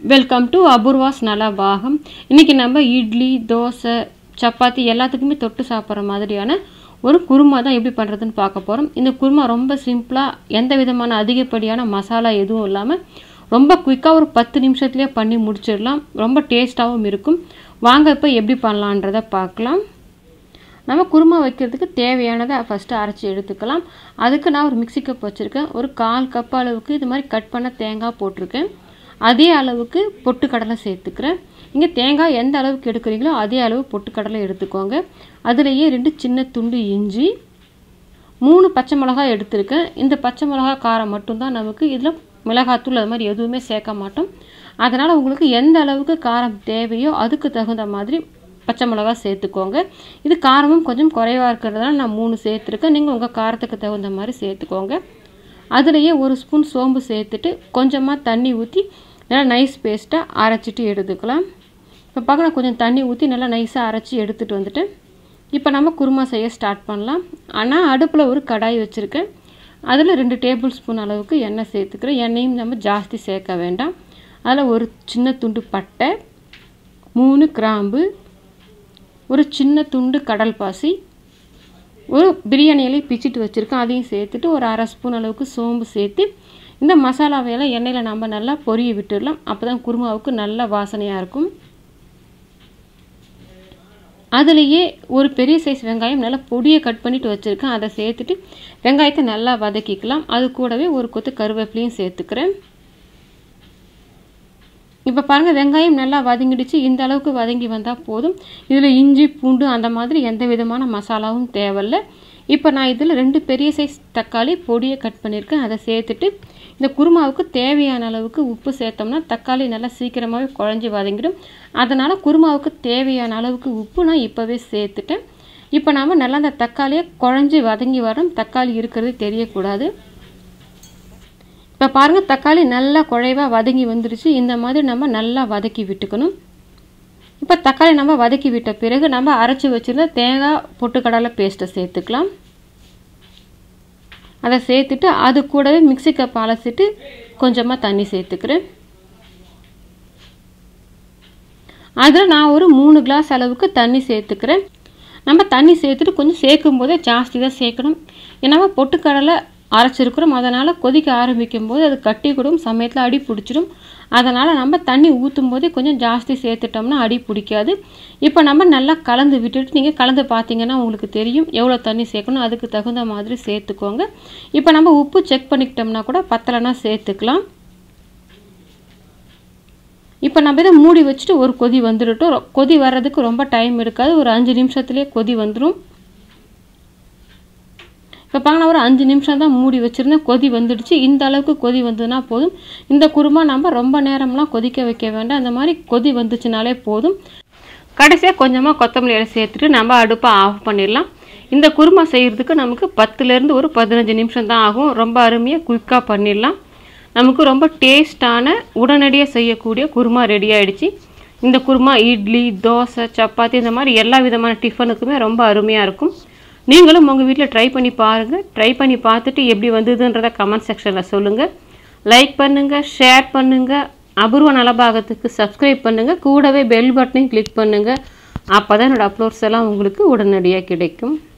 welcome to Apoorva's நலபாகம் இன்றைக்கி நம்ம இட்லி தோசை சப்பாத்தி எல்லாத்துக்குமே தொட்டு சாப்பிட்ற மாதிரியான ஒரு குருமா தான் எப்படி பண்ணுறதுன்னு பார்க்க போகிறோம் இந்த குருமா ரொம்ப சிம்பிளாக எந்த விதமான அதிகப்படியான மசாலா எதுவும் இல்லாமல் ரொம்ப குயிக்காக ஒரு பத்து நிமிஷத்துலேயே பண்ணி முடிச்சிடலாம் ரொம்ப டேஸ்ட்டாகவும் இருக்கும் வாங்க இப்போ எப்படி பண்ணலான்றதை பார்க்கலாம் நம்ம குருமா வைக்கிறதுக்கு தேவையானதை ஃபஸ்ட்டு அரைச்சி எடுத்துக்கலாம் அதுக்கு நான் ஒரு மிக்ஸி கப் வச்சுருக்கேன் ஒரு கால் கப் அளவுக்கு இது மாதிரி கட் பண்ண தேங்காய் போட்டிருக்கேன் அதே அளவுக்கு பொட்டுக்கடலை சேர்த்துக்கிறேன் இங்கே தேங்காய் எந்த அளவுக்கு எடுக்கிறீங்களோ அதே அளவு பொட்டுக்கடலை எடுத்துக்கோங்க அதுலேயே ரெண்டு சின்ன துண்டு இஞ்சி மூணு பச்சை மிளகாய் எடுத்திருக்கேன் இந்த பச்சை மிளகாய் காரம் மட்டும்தான் நமக்கு இதில் மிளகாத்தூள் அது மாதிரி எதுவுமே சேர்க்க மாட்டோம் அதனால் உங்களுக்கு எந்த அளவுக்கு காரம் தேவையோ அதுக்கு தகுந்த மாதிரி பச்சை மிளகா சேர்த்துக்கோங்க இது காரமும் கொஞ்சம் குறைவாக இருக்கிறதுனால நான் மூணு சேர்த்துருக்கேன் நீங்கள் உங்கள் காரத்துக்கு தகுந்த மாதிரி சேர்த்துக்கோங்க அதுலேயே ஒரு ஸ்பூன் சோம்பு சேர்த்துட்டு கொஞ்சமாக தண்ணி ஊற்றி நல்லா நைஸ் பேஸ்ட்டாக அரைச்சிட்டு எடுத்துக்கலாம் இப்போ பார்க்க நான் கொஞ்சம் தண்ணி ஊற்றி நல்லா நைஸாக அரைச்சி எடுத்துகிட்டு வந்துட்டு இப்போ நம்ம குருமா செய்ய ஸ்டார்ட் பண்ணலாம் ஆனால் அடுப்பில் ஒரு கடாய் வச்சுருக்கேன் அதில் ரெண்டு டேபிள் ஸ்பூன் அளவுக்கு எண்ணெய் சேர்த்துக்கிறேன் எண்ணெயும் நம்ம ஜாஸ்தி சேர்க்க வேண்டாம் அதில் ஒரு சின்ன துண்டு பட்டை மூணு கிராம்பு ஒரு சின்ன துண்டு கடல் பாசி ஒரு பிரியாணி இலையை பிச்சுட்டு வச்சுருக்கேன் அதையும் சேர்த்துட்டு ஒரு அரை ஸ்பூன் அளவுக்கு சோம்பு சேர்த்து இந்த மசாலாவையெல்லாம் எண்ணெயில் நம்ம நல்லா பொரிய விட்டுடலாம் அப்போ தான் குருமாவுக்கு நல்ல வாசனையாக இருக்கும் அதுலேயே ஒரு பெரிய சைஸ் வெங்காயம் நல்லா பொடியை கட் பண்ணிவிட்டு வச்சுருக்கேன் அதை சேர்த்துட்டு வெங்காயத்தை நல்லா வதக்கிக்கலாம் அது கூடவே ஒரு கொத்து கருவேப்பிலையும் சேர்த்துக்கிறேன் இப்போ பாருங்கள் வெங்காயம் நல்லா வதங்கிடுச்சு இந்த அளவுக்கு வதங்கி வந்தால் போதும் இதில் இஞ்சி பூண்டு அந்த மாதிரி எந்த விதமான மசாலாவும் தேவையில்ல இப்போ நான் இதில் ரெண்டு பெரிய சைஸ் தக்காளி பொடியை கட் பண்ணியிருக்கேன் அதை சேர்த்துட்டு இந்த குருமாவுக்கு தேவையான அளவுக்கு உப்பு சேர்த்தோம்னா தக்காளி நல்லா சீக்கிரமாகவே குழஞ்சி வதங்கிடும் அதனால் குருமாவுக்கு தேவையான அளவுக்கு உப்பு நான் இப்போவே சேர்த்துட்டேன் இப்போ நாம் நல்லா அந்த தக்காளியை குழஞ்சி வதங்கி வரோம் தக்காளி இருக்கிறது தெரியக்கூடாது இப்போ பாருங்கள் தக்காளி நல்லா குழைவாக வதங்கி வந்துடுச்சு இந்த மாதிரி நம்ம நல்லா வதக்கி விட்டுக்கணும் இப்போ தக்காளி நம்ம வதக்கி விட்ட பிறகு நம்ம அரைச்சி வச்சுருந்த தேங்காய் பொட்டுக்கடலை பேஸ்ட்டை சேர்த்துக்கலாம் அதை சேர்த்துட்டு அது கூடவே மிக்சி கப் அலசிட்டு கொஞ்சமாக தண்ணி சேர்த்துக்கிறேன் அதில் நான் ஒரு மூணு கிளாஸ் அளவுக்கு தண்ணி சேர்த்துக்கிறேன் நம்ம தண்ணி சேர்த்துட்டு கொஞ்சம் சேர்க்கும் போதே ஜாஸ்தி தான் சேர்க்கணும் ஏன்னா பொட்டுக்கடலை அரைச்சிருக்கிறோம் அதனால் கொதிக்க ஆரம்பிக்கும் போது அது கட்டி கூடும் சமயத்தில் அடி பிடிச்சிடும் அதனால் நம்ம தண்ணி ஊற்றும் போதே கொஞ்சம் ஜாஸ்தி சேர்த்துட்டோம்னா அடி பிடிக்காது இப்போ நம்ம நல்லா கலந்து விட்டுட்டு நீங்கள் கலந்து பார்த்தீங்கன்னா உங்களுக்கு தெரியும் எவ்வளோ தண்ணி சேர்க்கணும் அதுக்கு தகுந்த மாதிரி சேர்த்துக்கோங்க இப்போ நம்ம உப்பு செக் பண்ணிக்கிட்டோம்னா கூட பத்தலைன்னா சேர்த்துக்கலாம் இப்போ நம்ம இதை மூடி வச்சுட்டு ஒரு கொதி வந்துடட்டும் கொதி வர்றதுக்கு ரொம்ப டைம் எடுக்காது ஒரு அஞ்சு நிமிஷத்துலேயே கொதி வந்துடும் இப்போ பாருங்க ஒரு அஞ்சு நிமிஷம் தான் மூடி வச்சுருந்தேன் கொதி வந்துடுச்சு இந்த அளவுக்கு கொதி வந்ததுன்னா போதும் இந்த குருமா நம்ம ரொம்ப நேரம்லாம் கொதிக்க வைக்க வேண்டாம் அந்த மாதிரி கொதி வந்துச்சுனாலே போதும் கடைசியாக கொஞ்சமாக கொத்தமல்லி இலை சேர்த்துட்டு நம்ம அடுப்பை ஆஃப் பண்ணிடலாம் இந்த குருமா செய்கிறதுக்கு நமக்கு பத்துலேருந்து ஒரு பதினஞ்சு நிமிஷம் தான் ஆகும் ரொம்ப அருமையாக குயிக்காக பண்ணிடலாம் நமக்கு ரொம்ப டேஸ்டான உடனடியாக செய்யக்கூடிய குருமா ரெடி ஆகிடுச்சு இந்த குருமா இட்லி தோசை சப்பாத்தி இந்த மாதிரி எல்லா விதமான டிஃபனுக்குமே ரொம்ப அருமையாக இருக்கும் நீங்களும் உங்கள் வீட்டில் ட்ரை பண்ணி பாருங்கள் ட்ரை பண்ணி பார்த்துட்டு எப்படி வந்ததுன்றதை கமெண்ட் செக்ஷனில் சொல்லுங்கள் லைக் பண்ணுங்கள் ஷேர் பண்ணுங்கள் அபூர்வ நலபாகத்துக்கு சப்ஸ்கிரைப் பண்ணுங்கள் கூடவே பெல் பட்டனையும் கிளிக் பண்ணுங்கள் அப்போ தான் என்னோடய அப்லோட்ஸ் எல்லாம் உங்களுக்கு உடனடியாக கிடைக்கும்